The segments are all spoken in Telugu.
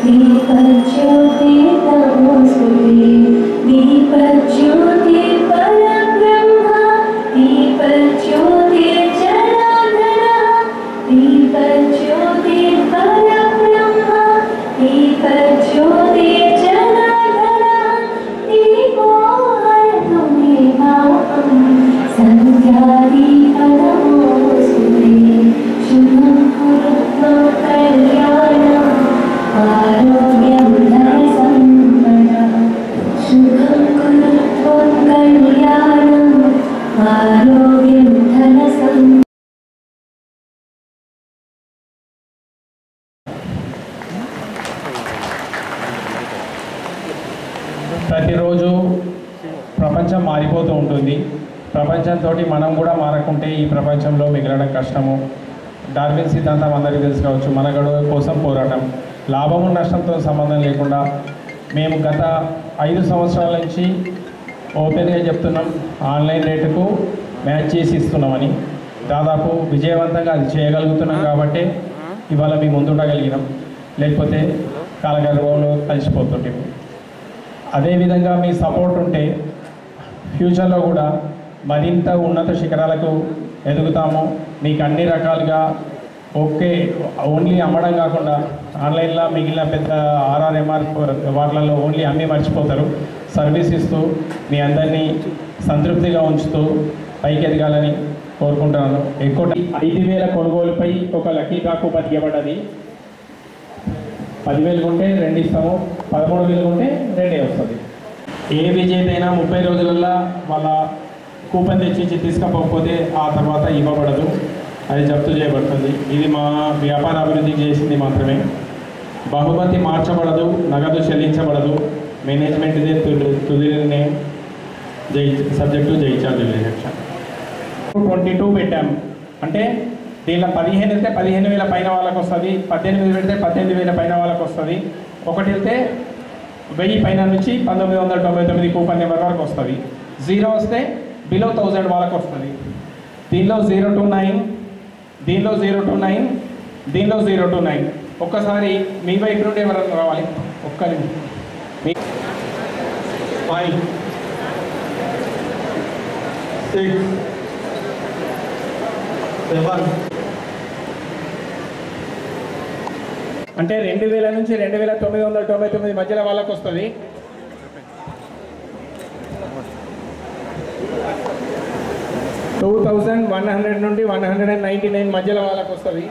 दीपज्योति नमोस्तुते दीपज्योति परब्रह्म दीपज्योति जनार्दन दीपज्योति परब्रह्म दीपज्योति जनार्दन दीपो हरतु मे पापम् सन्ध्यादीपनमोऽस्तुते शुभं कुरुत्वा कल्याणम् आरोग्यं धनसम्पदः शुभं कुरुत्वा कल्याणम् आरोग्यं धनसम्पदः ప్రతిరోజు ప్రపంచం మారిపోతూ ఉంటుంది ప్రపంచంతో మనం కూడా మారకుంటే ఈ ప్రపంచంలో మిగలడం కష్టము డార్విన్ సిద్ధాంతం అందరికీ తెలుసు కావచ్చు మన గడువు కోసం పోరాటం లాభము నష్టంతో సంబంధం లేకుండా మేము గత ఐదు సంవత్సరాల నుంచి ఓపెన్గా చెప్తున్నాం ఆన్లైన్ రేటుకు మ్యాచ్ చేసి ఇస్తున్నామని దాదాపు విజయవంతంగా అది చేయగలుగుతున్నాం కాబట్టి ఇవాళ మీ ముందుండగలిగినాం లేకపోతే కాలగర్భంలో కలిసిపోతుంటే అదేవిధంగా మీ సపోర్ట్ ఉంటే ఫ్యూచర్లో కూడా మరింత ఉన్నత శిఖరాలకు ఎదుగుతాము మీకు అన్ని రకాలుగా ఓకే ఓన్లీ అమ్మడం కాకుండా ఆన్లైన్లో మిగిలిన పెద్ద ఆర్ఆర్ఎంఆర్ వాటిలలో ఓన్లీ అమ్మి మర్చిపోతారు సర్వీస్ ఇస్తూ మీ అందరినీ సంతృప్తిగా ఉంచుతూ పైకి ఎదగాలని కోరుకుంటున్నాను ఎక్కువ ఐదు వేల కొనుగోలుపై ఒక లక్కీ కాకు బతికబడ్డది పదివేలు కొంటే రెండు ఇస్తాము పదమూడు వేలు కొంటే రెండే వస్తుంది ఏ విజేత అయినా ముప్పై రోజులల్లో వాళ్ళ కూపన్ తెచ్చి తీసుకపోకపోతే ఆ తర్వాత ఇవ్వబడదు అది జప్తు చేయబడుతుంది ఇది మా వ్యాపార అభివృద్ధికి చేసింది మాత్రమే బహుమతి మార్చబడదు నగదు చెల్లించబడదు మేనేజ్మెంట్ ఇదే తుది తుది నిర్ణయం జై సబ్జెక్టు జయించాలి ఎలక్షన్ ట్వంటీ టూ పెట్టాం అంటే దీనిలో పదిహేను వెళ్తే పదిహేను వేల పైన వాళ్ళకి వస్తుంది పద్దెనిమిది పెడితే పద్దెనిమిది వేల పైన వాళ్ళకి వస్తుంది ఒకటి వెళ్తే వెయ్యి పైన నుంచి పంతొమ్మిది వందల తొంభై తొమ్మిది కూపన్ నెంబర్ వరకు వస్తుంది జీరో వస్తే బిలో థౌజండ్ వాళ్ళకి వస్తుంది దీనిలో జీరో టు నైన్ దీనిలో జీరో టు నైన్ దీనిలో జీరో టు నైన్ ఒక్కసారి మీ వైపు నుండి ఎవరైనా రావాలి ఒక్క నిమిషం. మీ ఫైవ్ సిక్స్ సెవెన్ అంటే రెండు వేల నుంచి రెండు వేల తొమ్మిది వందల తొంభై తొమ్మిది మధ్యలో వాళ్ళకి వస్తుంది టూ థౌజండ్ వన్ హండ్రెడ్ నుండి one hundred and ninety nine మధ్యలో వాళ్ళకి వస్తుంది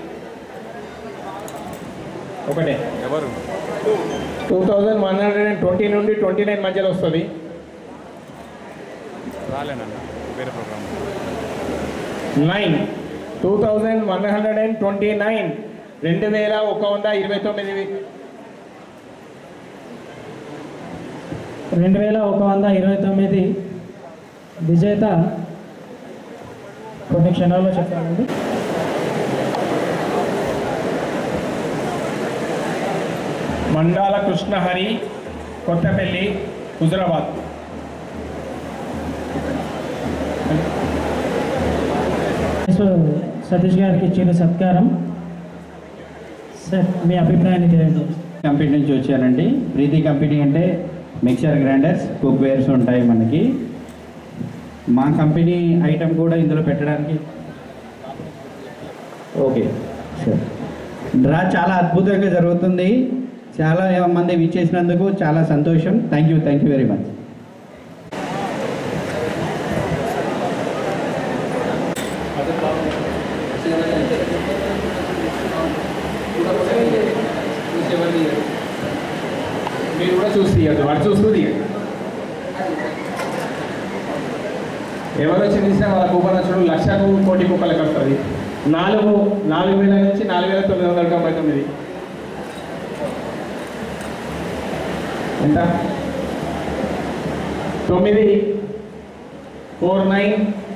ఒకటే ఎవరు two thousand one hundred and twenty నుండి ట్వంటీ నైన్ మధ్యలో వస్తుంది రాలేనన్న వేరే programme nine two thousand one hundred and twenty nine రెండు వేల ఒక వంద ఇరవై తొమ్మిది రెండు వేల ఒక వంద ఇరవై తొమ్మిది విజేత కొన్ని క్షణాల్లో చెప్తానండి మండాల కృష్ణహరి కొత్తపల్లి హుజరాబాద్ సో సతీష్ గారికి ఇచ్చిన సత్కారం సార్ మీ అభిప్రాయాన్ని తెలియండి కంపెనీ నుంచి వచ్చానండి ప్రీతి కంపెనీ అంటే మిక్సర్ గ్రైండర్స్ కుక్ వేర్స్ ఉంటాయి మనకి మా కంపెనీ ఐటమ్ కూడా ఇందులో పెట్టడానికి ఓకే సార్ డ్రా చాలా అద్భుతంగా జరుగుతుంది చాలా మంది విచ్చేసినందుకు చాలా సంతోషం thank you thank you very much మీరు కూడా చూసి తీయద్దు వాడు చూస్తూ తీయద్దు ఎవరు వచ్చి తీసినా వాళ్ళ కూపన్ వచ్చాడు లక్షకు కోటి కుక్కలకు వస్తుంది నాలుగు నాలుగు వేల నుంచి నాలుగు వేల తొమ్మిది వందల తొంభై తొమ్మిది ఎంత తొమ్మిది ఫోర్ నైన్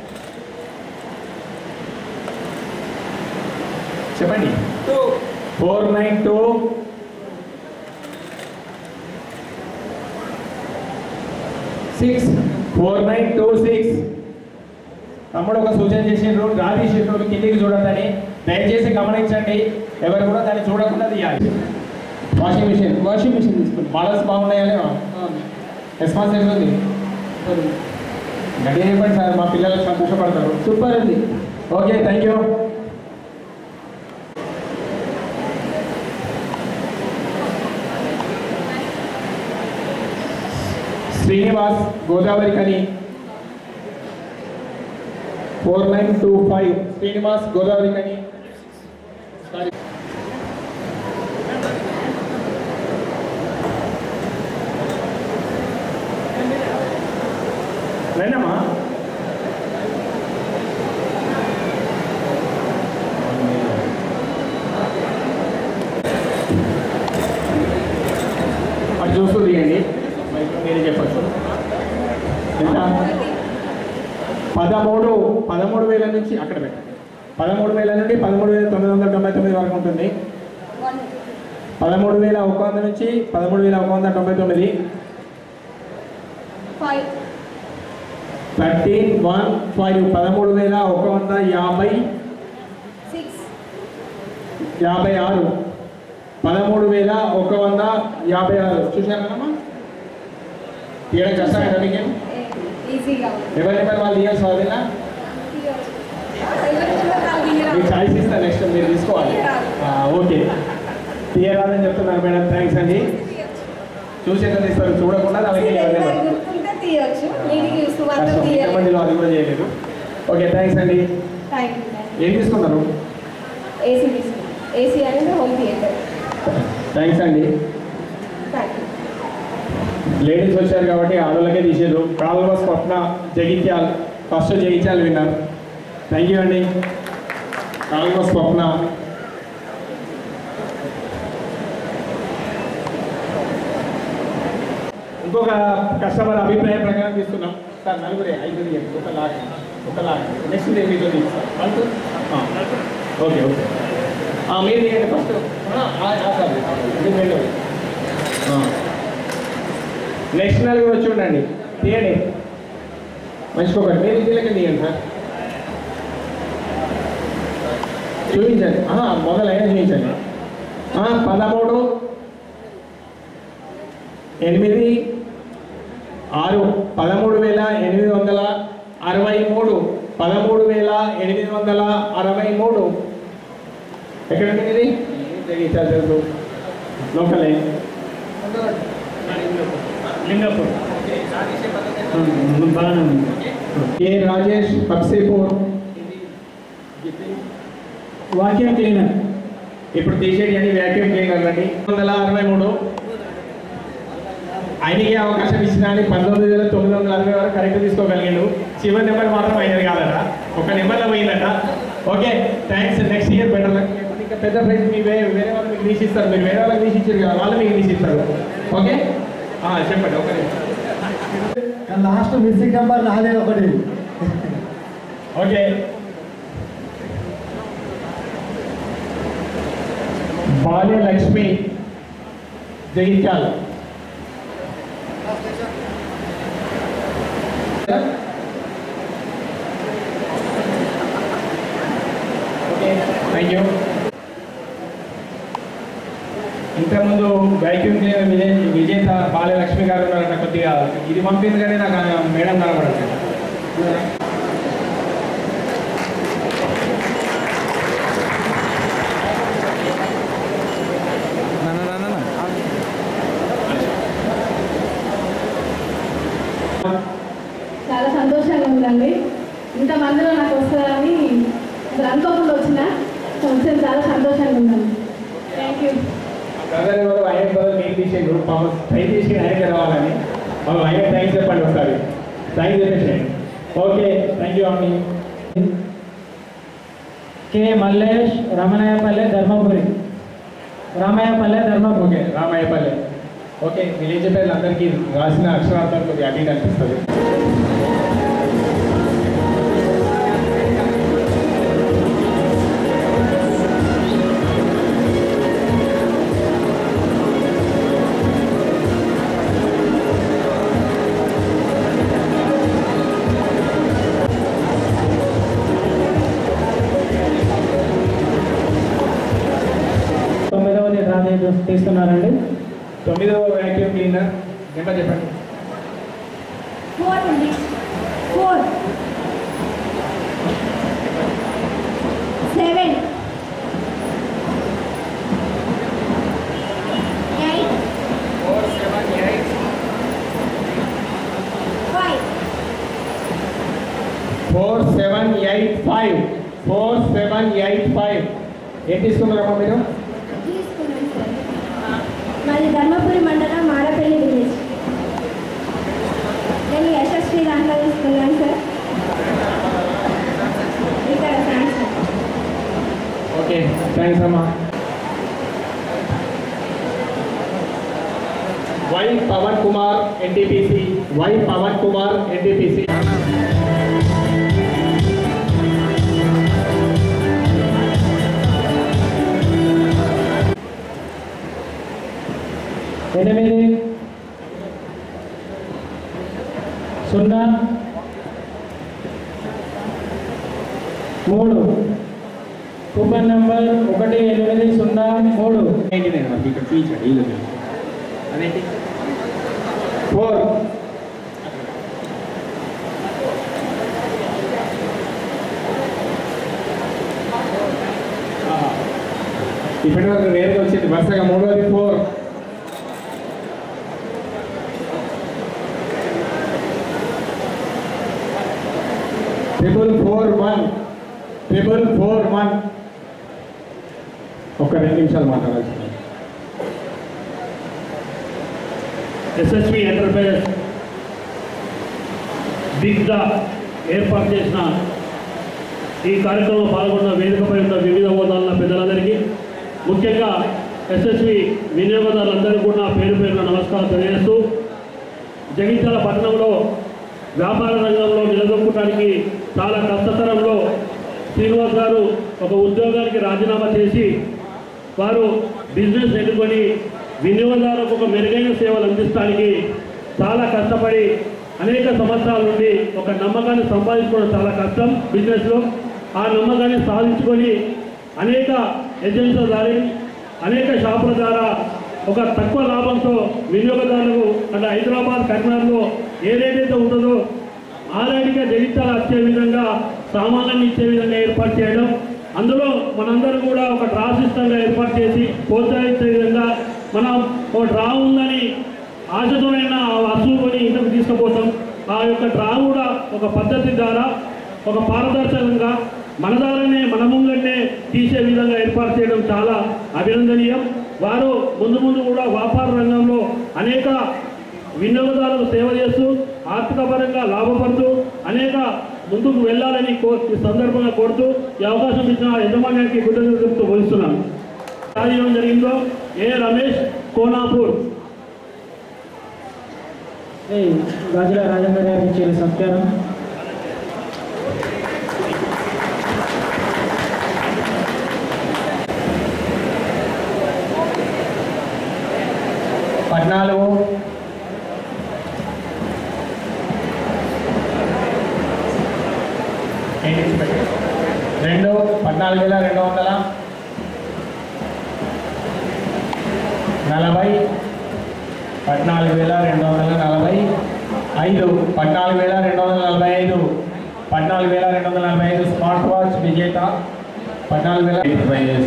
చెప్పండి four nine two six four nine two six తమ్ముడు ఒక సూచన చేసిండ్రు డ్రా తీసిండ్రు కిందికి చూడద్దని దయచేసి గమనించండి ఎవరు కూడా దాన్ని చూడకుండా తీయాలి వాషింగ్ మిషన్ వాషింగ్ మిషన్ తీసుకున్నాం మోడల్స్ బాగున్నాయని రెస్పాన్స్ ఎట్లుంది గట్టిగా చెప్పండి సార్ మా పిల్లలు సంతోషపడతారు సూపర్ ఉంది okay thank you Srinivas Godavarikhani four nine two five Srinivas Godavarikhani రండమ్మా అటు చూస్తూ దిగండి మైక్ మీరే చెప్పచ్చు ఎంత పదమూడు పదమూడు వేల నుంచి అక్కడ పెట్టండి పదమూడు వేల నుండి పదమూడు వేల తొమ్మిది వందల తొంభై తొమ్మిది వరకు ఉంటుంది పదమూడు వేల ఒక వంద నుంచి పదమూడు వేల ఒక వంద తొంభై తొమ్మిది ఫైవ్ థర్టీన్ వన్ ఫైవ్ పదమూడు వేల ఒక వంద యాభై సిక్స్ యాభై ఆరు పదమూడు వేల ఒక వంద యాభై ఆరు చూశారమ్మా తీయడం కష్టమైన మీకేం ఈజీగా ఎవరి నెంబర్ వాళ్ళు తీయాల్సి అదేనా మీకు ఛాయిస్ ఇస్తా నెక్స్ట్ మీరు తీసుకోవాలి ఆ, ఓకే తీయరాదని చెప్తున్నారు మేడం థ్యాంక్స్ అండి చూసి ఎట్లా తీస్తారు చూడకుండా అలాగే గుర్తుంటే తీయొచ్చు నీటికి చూస్తూ మాత్రం కష్టం తీయాలి ఇంతమందిలో అది కూడా చేయలేదు ఓకే థ్యాంక్స్ అండి థ్యాంక్ యూ ఏం తీసుకున్నారు ఏసీ తీసుకున్నాం ఏసీ అనేది హోమ్ థియేటర్ థ్యాంక్స్ అండి థ్యాంక్ యూ లేడీస్ వచ్చారు కాబట్టి ఆడోళ్ళకే తీసారు కాలువ స్వప్న జగిత్యాల్ ఫస్ట్ జగిత్యాల్ విన్నారు థ్యాంక్ యూ అండి కాలువ స్వప్న ఇంకొక కస్టమర్ అభిప్రాయం ప్రకారం తీస్తున్నాం సార్ నలుగురే ఐదు ఇవ్వండి. ఒక లాగ్ ఒక లాగ్ నెక్స్ట్ డే మీతో తీస్తాం వన్ ఓకే ఓకే ఆ, మీరు తీయండి ఫస్ట్ ఇది రెండోది ఆ. నెక్స్ట్ నలుగురు వచ్చి ఉండండి తీయండి మంచికొకటి మీరు ఇంటిలోకి తీయండి సార్ చూపించండి ఆహా, మొదలైన చూపించండి ఆ, పదమూడు ఎనిమిది ఆరు పదమూడు వేల ఎనిమిది వందల అరవై మూడు పదమూడు వేల ఎనిమిది వందల అరవై మూడు ఎక్కడ ఇది జగిత్యాల తెలుసు లోకలే లింగపూర్ బాగానే ఉంది ఏ రాజేష్ హబ్సీపూర్ వాక్యం క్లీనర్ ఇప్పుడు తీసేది అని వ్యాక్యూమ్ క్లీనర్ అండి వందల అరవై మూడు ఆయనకి అవకాశం ఇచ్చిన అని పంతొమ్మిది వేల తొమ్మిది వందల అరవై వరకు కరెక్ట్ తీసుకోగలిగాడు చివరి నెంబర్ మాత్రం అయినది కాదట ఒక నెంబర్లో పోయిందట okay thanks next year better ఇంకా పెద్ద ప్రైజ్ మీ వేరే వేరే వాళ్ళు మీకు తీసిస్తారు మీరు వేరే వాళ్ళకి తీసిచ్చారు కదా వాళ్ళు మీకు తీసిస్తారు ఓకే ఆ, చెప్పండి ఒక నిమిషం. లాస్ట్ మిస్సింగ్ నెంబర్ నాదే ఒకటి okay Balya Lakshmi Jagtial okay thank you ఇంతకుముందు వైక్యూమ్ క్లీనర్ విజయ్ విజేత బాలలక్ష్మి గారు ఉన్నారట కొద్దిగా ఇది పంపింది కానీ నాకు ఆ మేడం కనబడట్లేదు చాలా సంతోషంగా ఉందండి ఇంతమందిలో నాకు వస్తుందని అసలు అనుకోకుండా వచ్చిన కొంచెం చాలా సంతోషంగా ఉందండి థ్యాంక్ యూ బ్రదర్ ఎవరు ఆయన బ్రదర్ మీకు తీసేయండి పాపం ట్రై చేసి ఆయనకి రావాలని మనం ఆయన థ్యాంక్స్ చెప్పండి ఒకసారి థ్యాంక్స్ చెప్పేసేయండి ఓకే థ్యాంక్ యూ అండి K Mallesh Ramanayyapalle Dharmapuri Ramayyapalle Dharmapuri okay Ramayapalli okay village పేర్లు అందరికీ రాసిన అక్షరార్థం కొద్దిగా అటు ఇటు అనిపిస్తుంది తొమ్మిదవది డ్రా తీస్తున్నారు ఉన్నారండి తొమ్మిదవ వ్యాక్యూమ్ క్లీనర్ నెంబర్ చెప్పండి ఫోర్ ఉంది four seven eight four seven eight five four seven eight five four seven eight five ఏం తీసుకున్నారమ్మా మీరు తీసుకున్నాను సార్ మాది ధర్మపురి మండలం మారపల్లి విలేజ్ నేను యశస్వి దాంట్లో తీసుకున్నాను సార్ ఇక్కడ థ్యాంక్స్ సార్ ఓకే థ్యాంక్స్ అమ్మా Y Pavan Kumar NTPC Y Pavan Kumar NTPC ఎనిమిది సున్నా మూడు కూపన్ నెంబర్ ఒకటి ఎనిమిది సున్నా మూడు ఏంటి నేను మనకి ఇక్కడ చూపించాడు ఈ లోపల. అదేంటి ఫోర్ ఇప్పటి వరకు రేరుగా వచ్చింది వరుసగా మూడోది four triple four one triple four one ఒక రెండు నిమిషాలు మాట్లాడాల్సింది ఎస్ఎస్వి ఎంటర్ప్రైజెస్ బిగ్గా ఏర్పాటు చేసిన ఈ కార్యక్రమంలో పాల్గొన్న వేదికపై ఉన్న వివిధ హోదాల పెద్దలందరికీ ముఖ్యంగా ఎస్ఎస్వి వినియోగదారులందరికీ కూడా పేరు పేరున నమస్కారం తెలియజేస్తూ జగిత్యాల పట్టణంలో వ్యాపార రంగంలో నిలదొక్కడానికి చాలా కష్టతరంలో శ్రీనివాస్ గారు ఒక ఉద్యోగానికి రాజీనామా చేసి వారు బిజినెస్ ఎన్నుకొని వినియోగదారులకు ఒక మెరుగైన సేవలు అందించడానికి చాలా కష్టపడి అనేక సంవత్సరాల నుండి ఒక నమ్మకాన్ని సంపాదించుకోవడం చాలా కష్టం బిజినెస్లో ఆ నమ్మకాన్ని సాధించుకొని అనేక ఏజెన్సీల ద్వారా అనేక షాపుల ద్వారా ఒక తక్కువ లాభంతో వినియోగదారులకు అంటే హైదరాబాద్ కరీంనగర్లో ఏదైతే ఉంటుందో ఆదాయానికి జగిత్యాల వచ్చే విధంగా సామాన్యాన్ని ఇచ్చే విధంగా ఏర్పాటు చేయడం అందులో మనందరం కూడా ఒక డ్రా సిస్టంగా ఏర్పాటు చేసి ప్రోత్సహించే విధంగా మనం ఒక డ్రా ఉందని ఆశతోనైనా ఆ వస్తువు కొని ఇంటికి తీసుకుపోతాం ఆ యొక్క డ్రా కూడా ఒక పద్ధతి ద్వారా ఒక పారదర్శకంగా మన ద్వారానే మన ముంగన్నే తీసే విధంగా ఏర్పాటు చేయడం చాలా అభినందనీయం వారు ముందు ముందు కూడా వ్యాపార రంగంలో అనేక వినియోగదారులకు సేవ చేస్తూ ఆర్థిక పరంగా లాభపడుతూ అనేక ముందుకు వెళ్ళాలని కో ఈ సందర్భంగా కోరుతూ ఈ అవకాశం ఇచ్చిన యజమాన్యానికి కృతజ్ఞతలు చెప్తూ పోయిస్తున్నాను కార్యక్రమం జరిగిందో ఏ రమేష్ కోనాపూర్ శ్రీ గాజుల రాజేంద్ర గారికి ఇచ్చిన సత్కారం పద్నాలుగు ఏంటి పెట్టు. రెండు పద్నాలుగు వేల రెండు వందల నలభై పద్నాలుగు వేల రెండు వందల నలభై ఐదు పద్నాలుగు వేల రెండు వందల నలభై ఐదు పద్నాలుగు వేల రెండు వందల నలభై ఐదు స్మార్ట్ వాచ్ విజేత పద్నాలుగు వేల ఎంటర్ప్రైజెస్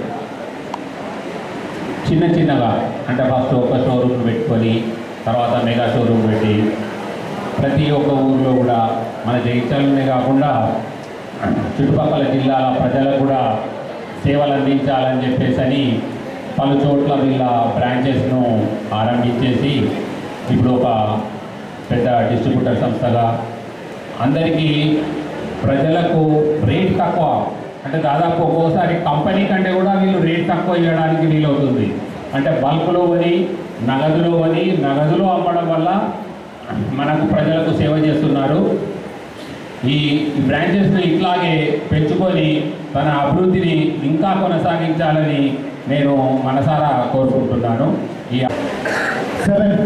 చిన్న చిన్నగా అంటే ఫస్ట్ ఒక షోరూమ్ పెట్టుకొని తర్వాత మెగా షోరూమ్ పెట్టి ప్రతి ఒక్క ఊర్లో కూడా మన జగిత్యాలనే కాకుండా చుట్టుపక్కల జిల్లాల ప్రజలకు కూడా సేవలు అందించాలని చెప్పేసి అని పలు చోట్ల వీళ్ళ బ్రాంచెస్ను ఆరంభించేసి ఇప్పుడు ఒక పెద్ద డిస్ట్రిబ్యూటర్ సంస్థగా అందరికీ ప్రజలకు రేట్ తక్కువ అంటే దాదాపు ఒక్కోసారి కంపెనీ కంటే కూడా వీళ్ళు రేట్ తక్కువ ఇవ్వడానికి వీలవుతుంది అంటే బల్క్లో కొని నగదులో కొని నగదులో అమ్మడం వల్ల మనకు ప్రజలకు సేవ చేస్తున్నారు ఈ బ్రాంచెస్ను ఇట్లాగే పెంచుకొని తన అభివృద్ధిని ఇంకా కొనసాగించాలని నేను మనసారా కోరుకుంటున్నాను ఈ seven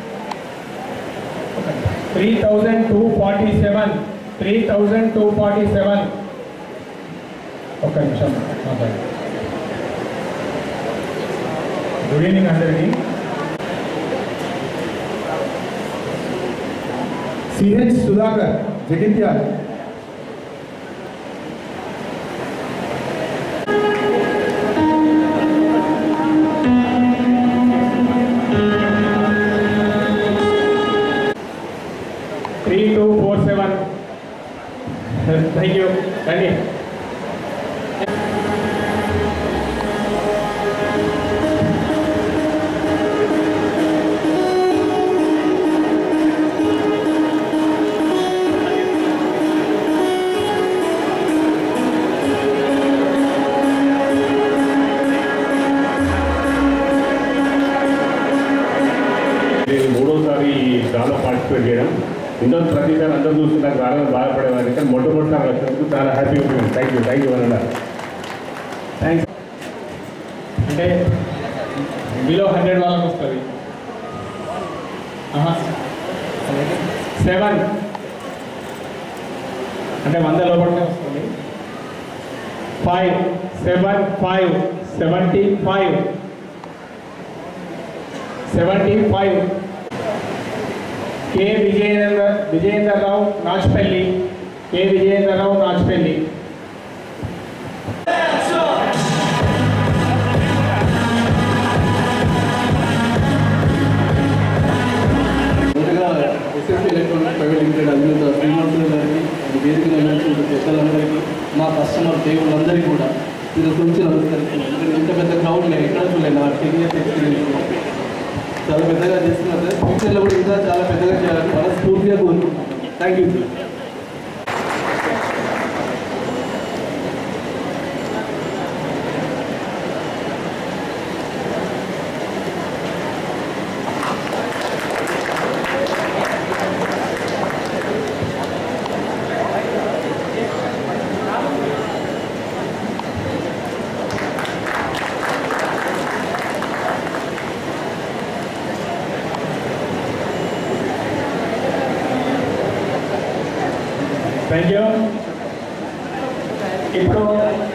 three thousand two forty seven three thousand two forty seven ఒక్క నిమిషం మాట్లాడండి గుడ్ ఈవినింగ్ అందరికీ CH Sudhakar Jagtial three two four seven thank you రండి నేను మూడోసారి ఈ డ్రాలో పార్టిసిపేట్ చేయడం ఇందులో ప్రతిసారి అందరూ చూసి నాకు రాలని బాధపడేవాడిని కానీ మొట్టమొదటిసారి వచ్చినందుకు చాలా హ్యాపీగా ఉంది థ్యాంక్ యూ థ్యాంక్ యూ అన్న థ్యాంక్స్ అంటే బిలో హండ్రెడ్ వాళ్ళకి వస్తుంది సెవెన్ అంటే వంద లోపలనే వస్తుంది five seven five seventy five seventy five K Vijayendra Vijayendrarao Nachupalli K Vijayendrarao Nachupalli ముందుగా ఎస్ఎస్సీ ఎలక్ట్రానిక్ ప్రైవేట్ లిమిటెడ్ అధినేత శ్రీనివాసులు గారికి ఈ వేదికను నడిచిన పెద్దలందరికీ మా కస్టమర్ దేవుళ్ళందరికీ కూడా ఇది గురించి నమస్కరిస్తున్నాను ఎందుకంటే ఇంత పెద్ద క్రౌడ్ నేను ఎక్కడ చూడలేదు నా టెన్ ఇయర్స్ ఎక్స్పీరియన్స్ చాలా పెద్దగా చేస్తున్నారు సార్ ఫ్యూచర్లో కూడా ఇంకా చాలా పెద్దగా చేయాలని మనస్ఫూర్తిగా కోరుకుంటున్నాను thank you sir thank you ఇప్పుడు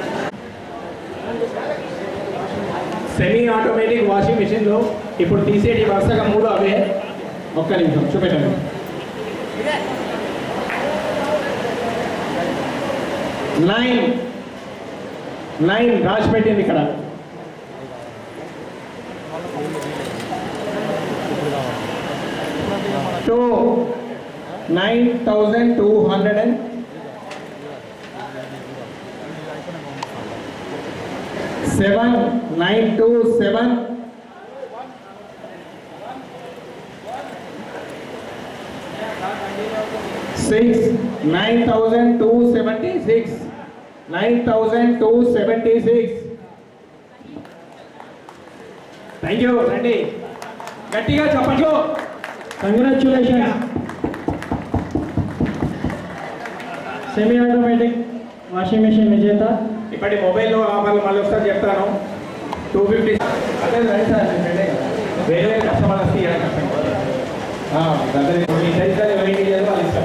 సెమీ ఆటోమేటిక్ వాషింగ్ మిషన్లో ఇప్పుడు తీసేటి వరుసగా మూడు అవే ఒక్క నిమిషం చూపెట్టండి నైన్ నైన్ రాసి పెట్టింది ఇక్కడ two nine thousand two hundred and seven nine two seven six nine thousand two seventy six nine thousand two seventy six thank you రండి గట్టిగా చెప్పట్లు congratulation semi automatic washing machine విజేత ఇప్పటి మొబైల్లో ఆఫర్లు మళ్ళీ ఒకసారి చెప్తాను టూ ఫిఫ్టీ అదే రైట్ సార్ నేను పెట్టే కదా. వేరే వేరే కస్టమర్ వస్తే ఇలా కష్టం ఆ, అదే మీ సైజ్ అది వెయిట్ చేయాలి వాళ్ళు ఇష్టం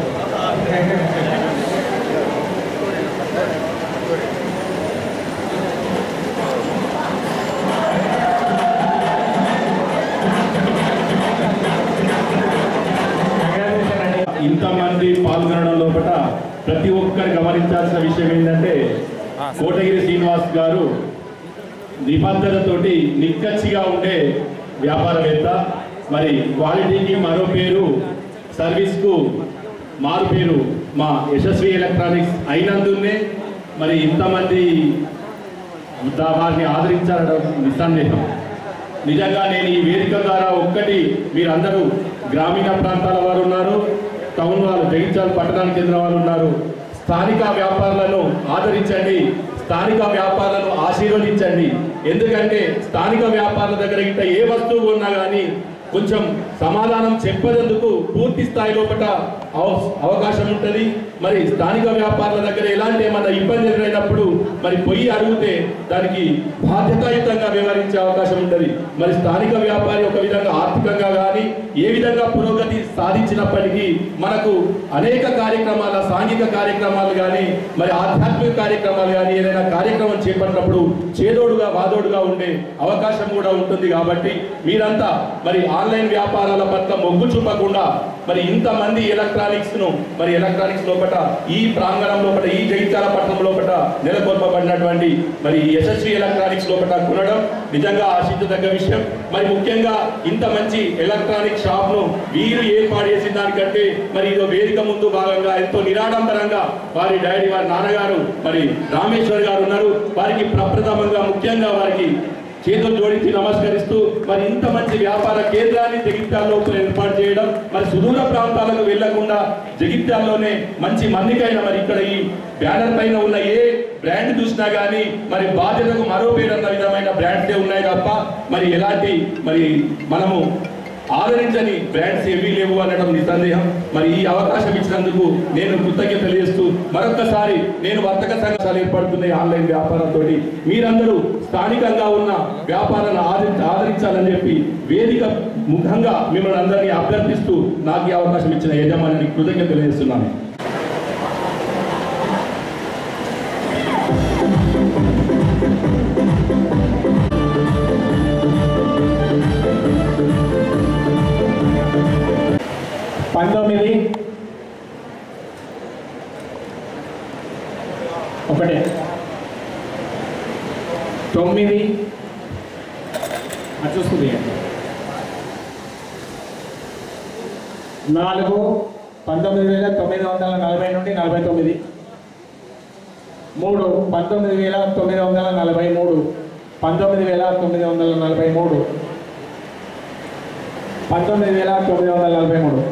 ఇంతమంది పాల్గొనడం లోపల ప్రతి ఒక్కరు గమనించాల్సిన విషయం ఏంటంటే కోటగిరి శ్రీనివాస్ గారు నిబద్ధతతోటి నిక్కచ్చిగా ఉండే వ్యాపారవేత్త మరి క్వాలిటీకి మరో పేరు సర్వీస్కు మారు పేరు మా యశస్వి ఎలక్ట్రానిక్స్ అయినందునే మరి ఇంతమంది దా- వారిని ఆదరించాలడం నిస్సందేహం నిజంగా నేను ఈ వేదిక ద్వారా ఒక్కటి మీరందరూ గ్రామీణ ప్రాంతాల వారు ఉన్నారు టౌన్ వాళ్ళు జగిత్యాల పట్టణానికి చెందిన వాళ్ళు ఉన్నారు స్థానిక వ్యాపారులను ఆదరించండి స్థానిక వ్యాపారులను ఆశీర్వదించండి ఎందుకంటే స్థానిక వ్యాపారుల దగ్గర గిట్ట ఏ వస్తువు ఉన్నా కానీ కొంచెం సమాధానం చెప్పేందుకు పూర్తి స్థాయి లోపల అవ- అవకాశం ఉంటుంది మరి స్థానిక వ్యాపారుల దగ్గర ఎలాంటి ఏమన్నా ఇబ్బంది ఎదురైనప్పుడు మరి పొయ్యి అడిగితే దానికి బాధ్యతాయుతంగా వ్యవహరించే అవకాశం ఉంటుంది మరి స్థానిక వ్యాపారి ఒక విధంగా ఆర్థికంగా కానీ ఏ విధంగా పురోగతి సాధించినప్పటికీ మనకు అనేక కార్యక్రమాల సాంఘిక కార్యక్రమాలు కానీ మరి ఆధ్యాత్మిక కార్యక్రమాలు కానీ ఏదైనా కార్యక్రమం చేపట్టినప్పుడు చేదోడుగా వాదోడుగా ఉండే అవకాశం కూడా ఉంటుంది కాబట్టి మీరంతా మరి ఆన్లైన్ వ్యాపారాల పట్ల మొగ్గు చూపకుండా మరి ఇంతమంది ఎలక్ట్రానిక్స్ ను మరి ఎలక్ట్రానిక్స్ లోపల ఈ ప్రాంగణం లోపల ఈ జగిత్యాల పట్టణం లోపల నెలకొల్పబడినటువంటి మరి యశస్వి ఎలక్ట్రానిక్స్ లోపల కొనడం నిజంగా ఆశించదగ్గ విషయం మరి ముఖ్యంగా ఇంత మంచి ఎలక్ట్రానిక్ షాప్ ను వీరు ఏర్పాటు చేసిన దానికంటే మరి ఇదో వేదిక ముందు భాగంగా ఎంతో నిరాడంబరంగా వారి డాడీ వారి నాన్నగారు మరి రామేశ్వర్ గారు ఉన్నారు వారికి ప్రప్రథమంగా ముఖ్యంగా వారికి చేతులు జోడించి నమస్కరిస్తూ మరి ఇంత మంచి వ్యాపార కేంద్రాన్ని జగిత్యాల్లో ఏర్పాటు చేయడం మరి సుదూర ప్రాంతాలకు వెళ్లకుండా జగిత్యాల్లోనే మంచి మన్నికైన మరి ఇక్కడ ఈ బ్యానర్ పైన ఉన్న ఏ బ్రాండ్ చూసినా కానీ మరి బాధ్యతకు మరో పేరు అన్న విధమైన బ్రాండ్సే ఉన్నాయి తప్ప మరి ఎలాంటి మరి మనము ఆదరించని బ్రాండ్స్ ఏమీ లేవు అనడం నిస్సందేహం మరి ఈ అవకాశం ఇచ్చినందుకు నేను కృతజ్ఞత తెలియజేస్తూ మరొక్కసారి నేను వర్తక సంఘాలు ఏర్పడుతున్నాయి ఆన్లైన్ వ్యాపారంతో మీరందరూ స్థానికంగా ఉన్న వ్యాపారాన్ని ఆదరి ఆదరించాలని చెప్పి వేదిక ముఖంగా మిమ్మల్ని అందరినీ అభ్యర్థిస్తూ నాకు ఈ అవకాశం ఇచ్చిన యజమానికి కృతజ్ఞత తెలియజేస్తున్నాను పంతొమ్మిది ఒకటే తొమ్మిది అది చూస్తుంది నాలుగు పంతొమ్మిది వేల తొమ్మిది వందల నలభై నుండి నలభై తొమ్మిది మూడు పంతొమ్మిది వేల తొమ్మిది వందల నలభై మూడు పంతొమ్మిది వేల తొమ్మిది వందల నలభై మూడు పంతొమ్మిది వేల తొమ్మిది వందల నలభై మూడు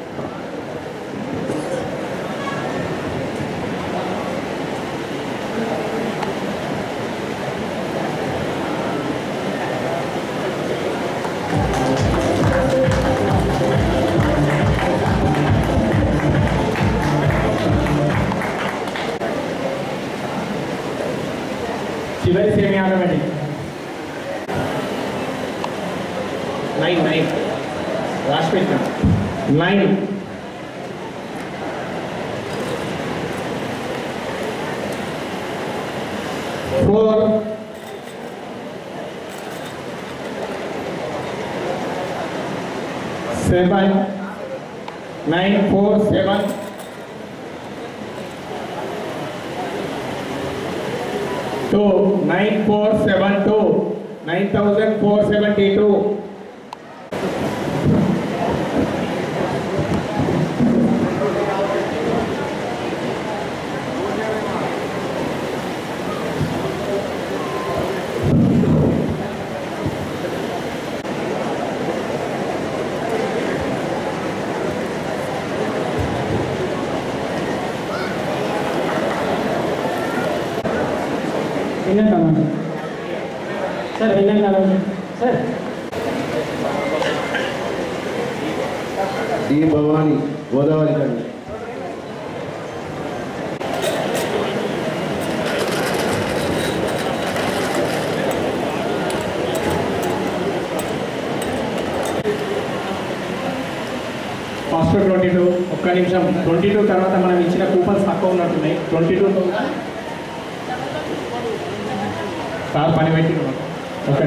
చివరి సేమి ఆటోమేటిక్ నైన్ నైన్ రాసి పెట్టిన nine four seven nine four seven two nine four seven two nine thousand four seventy two విన్నాను సార్ విన్నాను sir D Bhavani Godavarikhani first twenty two ఒక్క నిమిషం ట్వంటీ టూ తర్వాత మనం ఇచ్చిన కూపన్స్ తక్కువ ఉన్నట్టున్నాయి ట్వంటీ టూ సార్ పని పెట్టి ఓకే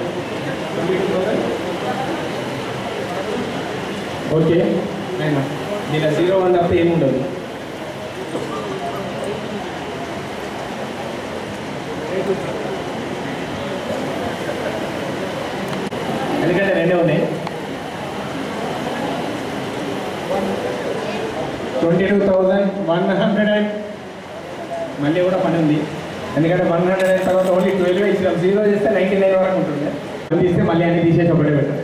ఓకే అయినా దీని జీరో వన్ తప్ప ఏముండదు ఎందుకంటే రెండే ఉన్నాయి twenty two thousand one hundred and మళ్ళీ కూడా పని ఉంది ఎందుకంటే వన్ హండ్రెడ్ అయిన తర్వాత ఓన్లీ ట్వెల్వ్ ఇచ్చినాం జీరో చేస్తే నైంటీ నైన్ వరకు ఉంటుంది అది తీస్తే మళ్ళీ అన్ని తీసేసి ఒకటే పెట్టారు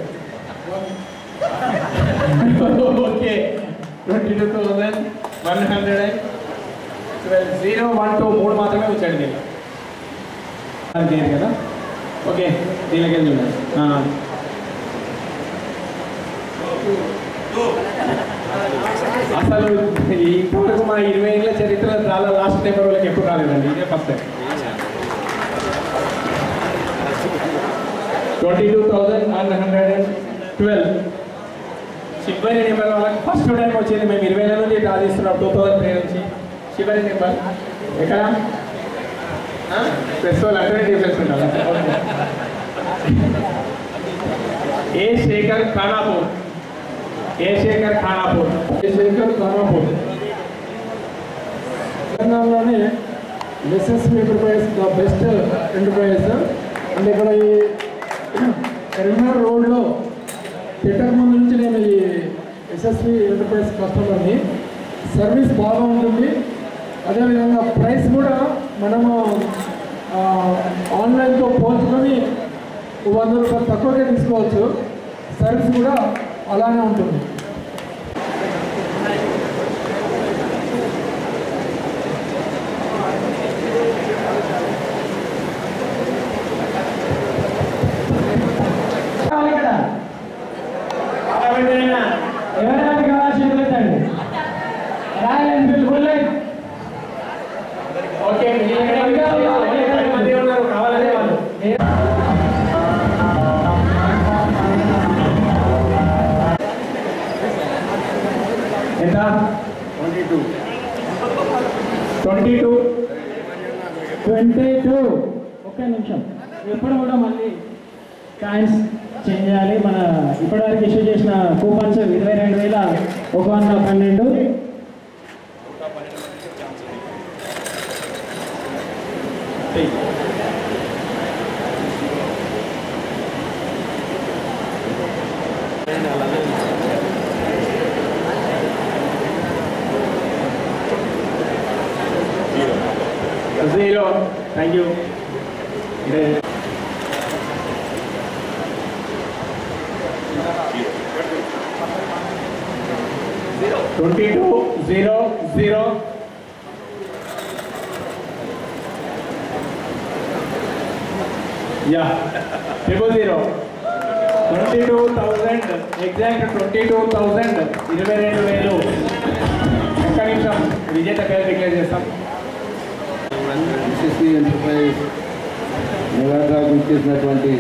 okay twenty two thousand one hundred and twelve zero one two మూడు మాత్రమే వచ్చాడు దీనికి అది లేదు కదా ఓకే దీనికి వెళ్ళి చూడండి ఆ. అసలు ఇంతవరకు మా ఇరవై ఏళ్ళ చరిత్రలో చాలా లాస్ట్ నెంబర్ వాళ్ళకి ఎప్పుడు రాలేదండి ఇదే first time twenty two thousand one hundred and twelve చివరి నెంబర్ వాళ్ళకి ఫస్ట్ టైం వచ్చింది మేము ఇరవై ఏళ్ళ నుంచి డ్రా చేస్తున్నాం టూ థౌజండ్ త్రీ నుంచి చివరి నెంబర్ ఎక్కడ ప్రెస్ వాళ్ళు అక్కడే డిఫరెన్స్ ఉండాలి ఏ శేఖర్ ఖానాపూర్ ఏ శేఖర్ ఖానాపూర్ ఏ శేఖర్ ఖానాపూర్ తెలంగాణలోనే SSV enterprise the best enterprise అంటే ఇక్కడ ఈ కరీంనగర్ రోడ్లో పెట్టక ముందు నుంచి నేను ఈ ఎస్ఎస్వి ఎంటర్ప్రైజ్ కస్టమర్ని సర్వీస్ బాగా ఉంటుంది అదేవిధంగా ప్రైస్ కూడా మనము ఆ, ఆన్లైన్తో పోల్చుకొని వంద రూపాయలు తక్కువగా తీసుకోవచ్చు సర్వీస్ కూడా అలానే ఉంటుంది ఎవరైనా కావాలి చేతులెత్తండి రాయల్ ఎన్ఫీల్డ్ బుల్లెట్ ఓకే పది మంది ఉన్నారు కావాలనే వాళ్ళు ఎంత twenty two twenty two twenty two ఒక్క నిమిషం ఎప్పుడు కూడా మళ్ళీ కాయిన్స్ చేంజ్ చేయాలి మన ఇప్పటివరకు ఇష్యూ చేసిన కూపన్స్ ఇరవై రెండు వేల ఒక వంద పన్నెండు zero thank you twenty two zero zero yeah triple zero twenty two thousand exact twenty two thousand ఇరవై రెండు వేలు ఒక్క నిమిషం విజేత పేరు డిక్లేర్ చేస్తాం ఎస్ఎస్సి ఎంటర్ప్రైజ్ నివాగా గుర్తించినటువంటి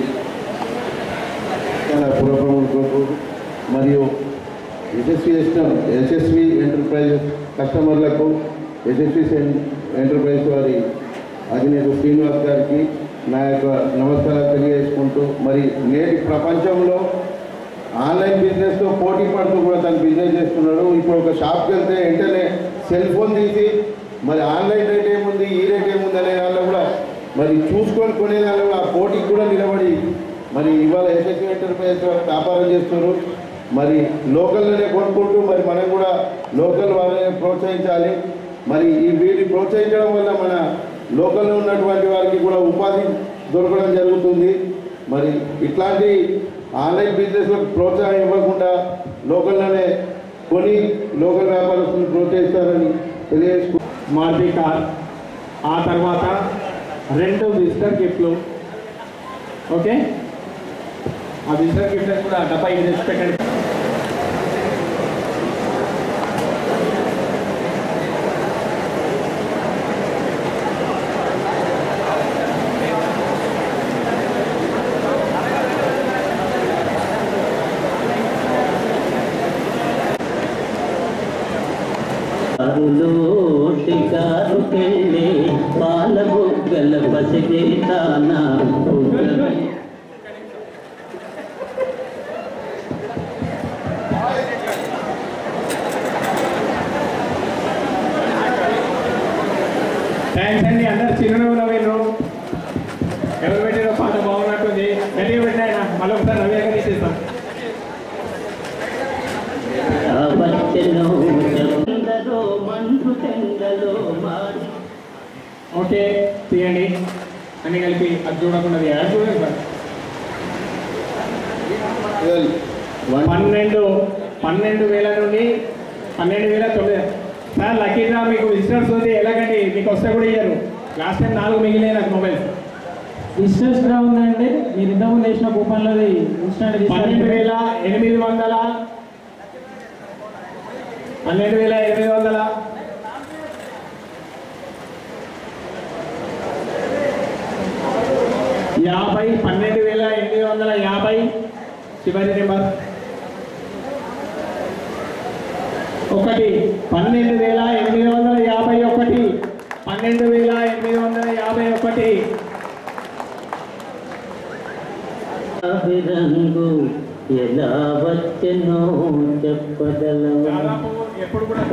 చాలా పురప్రముఖులకు మరియు యశస్వి ఎస్టమ్ యశస్వి ఎంటర్ప్రైజ్ కస్టమర్లకు యశస్వి సెన్- ఎంటర్ప్రైజ్ వారి అధినేత శ్రీనివాస్ గారికి నా యొక్క నమస్కారాలు తెలియజేసుకుంటూ మరి నేటి ప్రపంచంలో ఆన్లైన్ బిజినెస్తో పోటీ పడుతూ కూడా తను బిజినెస్ చేస్తున్నాడు ఇప్పుడు ఒక షాప్కి వెళ్తే వెంటనే సెల్ ఫోన్ తీసి మరి ఆన్లైన్ రేట్ ఏముంది ఈ రేట్ ఏముంది అనే దానిలో కూడా మరి చూసుకొని కొనే దానిలో కూడా ఆ పోటీకి కూడా నిలబడి మరి ఇవాళ ఎస్ఎస్సీ ఎంటర్ప్రైజ్ వాళ్ళు వ్యాపారం చేస్తున్నారు మరి లోకల్లోనే కొనుక్కుంటూ మరి మనం కూడా లోకల్ వాళ్ళని ప్రోత్సహించాలి మరి ఈ వీటిని ప్రోత్సహించడం వల్ల మన లోకల్లో ఉన్నటువంటి వారికి కూడా ఉపాధి దొరకడం జరుగుతుంది మరి ఇట్లాంటి ఆన్లైన్ బిజినెస్లకు ప్రోత్సాహం ఇవ్వకుండా లోకల్లోనే కొని లోకల్ వ్యాపారస్తులను ప్రోత్సహిస్తారని తెలియజేసుకు మారుతి కార్ ఆ తర్వాత రెండు విజిటర్ గిఫ్ట్లు ఓకే ఆ విజిటర్ గిఫ్ట్ కూడా డబ్బా ఇది తెచ్చి పెట్టండి షికారుకెళ్ళి పాల బుగ్గల పసిగేతానా థ్యాంక్స్ అండి అందరు చిరునవ్వు నవ్వేరు ఎవరు పెట్టారో పాట బాగున్నట్టుంది గట్టిగా పెట్టాయన మళ్ళీ ఒకసారి నవ్వేగా తీసేస్తాం అవచ్చలో ఎందరో మంచు తెండలో మారి ఓకే తీయండి అన్ని కలిపి అది చూడకుండా అది చూడండి సార్ పన్నెండు పన్నెండు వేల నుండి పన్నెండు వేల తొమ్మిది సార్ లక్కీగా మీకు విజిటర్స్ ఉంది ఎలాగండి మీకు వస్తే కూడా ఇయ్యరు లాస్ట్ టైం నాలుగు మిగిలినాయి నాకు మొబైల్స్ డిస్టెన్స్ గా ఉందండి మీరు ఇంతకుముందు వేసిన కూపన్లోది ఇన్స్టెంట్ పన్నెండు వేల ఎనిమిది వందల పన్నెండు వేల ఎనిమిది వందల యాభై పన్నెండు వేల ఎనిమిది వందల యాభై చివరి నెంబర్ ఒకటి పన్నెండు వేల ఎనిమిది వందల యాభై ఒకటి పన్నెండు వేల ఎనిమిది వందల యాభై ఒకటి రంగు ఎలా వచ్చెనో చెప్పగలవు ఎప్పుడు కూడా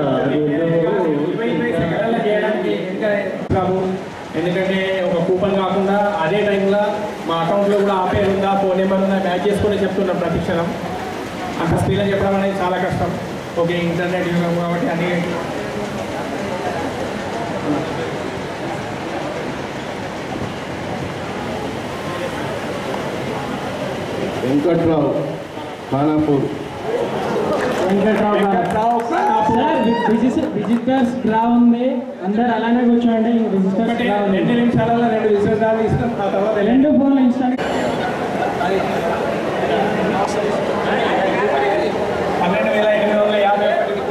చేయడానికి ఇంకా రాము. ఎందుకంటే ఒక కూపన్ కాకుండా అదే టైంలో మా అకౌంట్లో కూడా ఆ పేరు ఉందా ఫోన్ నెంబర్ ఉందా మ్యాచ్ చేసుకొని చెప్తున్నాం ప్రతి క్షణం అంత స్పీడ్గా చెప్పడం అనేది చాలా కష్టం ఓకే ఇంటర్నెట్ యుగం కాబట్టి అన్ని వెంకట్రావు ఖానాపూర్ వెంకట్రావు గారు సార్ విజిట్ విజిటర్స్ డ్రా ఉంది అందరు అలానే కూర్చోండి విజిటర్స్ ఒకటి డ్రా ఉంది రెండు నిమిషాలలో రెండు విశ్వాసాలు ఇస్తాం ఆ తర్వాత రెండు ఫోన్లు ఇన్స్టా పన్నెండు వేల ఎనిమిది వందల యాభై ఒకటి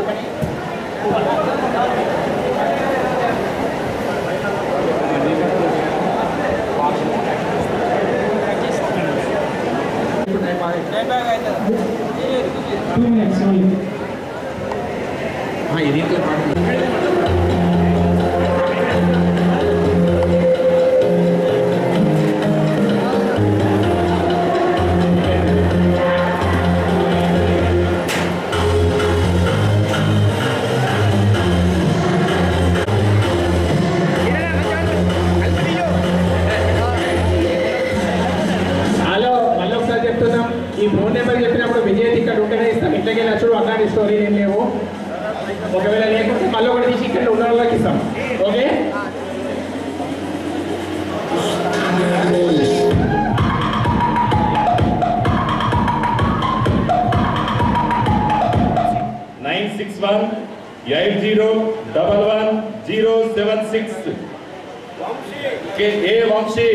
టూ మినిట్స్ ఓన్లీ ఇది హలో మళ్ళీ ఒకసారి చెప్తున్నాం ఈ ఫోన్ నెంబర్ చెప్పినప్పుడు విజయ్ ఇక్కడ ఉంటేనే ఇస్తాం ఇంట్లోకి నచ్చుడు అట్లాంటి స్టోరీ ఏం లేవు ఒకవేళ లేకుంటే మళ్ళీ ఒకటి తీసి ఇక్కడ ఉన్న వాళ్ళకి ఇస్తాం okay nine six one eight zero double one zero seven six A Vamsi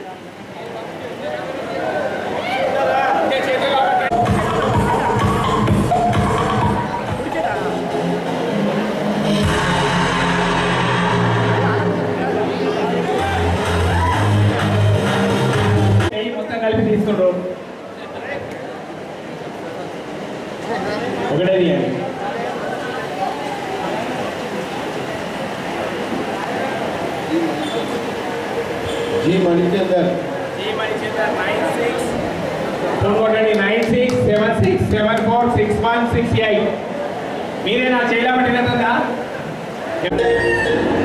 నెయ్యి మొత్తం కలిపి తీసుకుండ్రు ఒకటే తీయండి జి మణిచందర్ ఫోన్ కొట్టండి nine six seven six seven four six one six eight మీరే నా చేయలేమంటే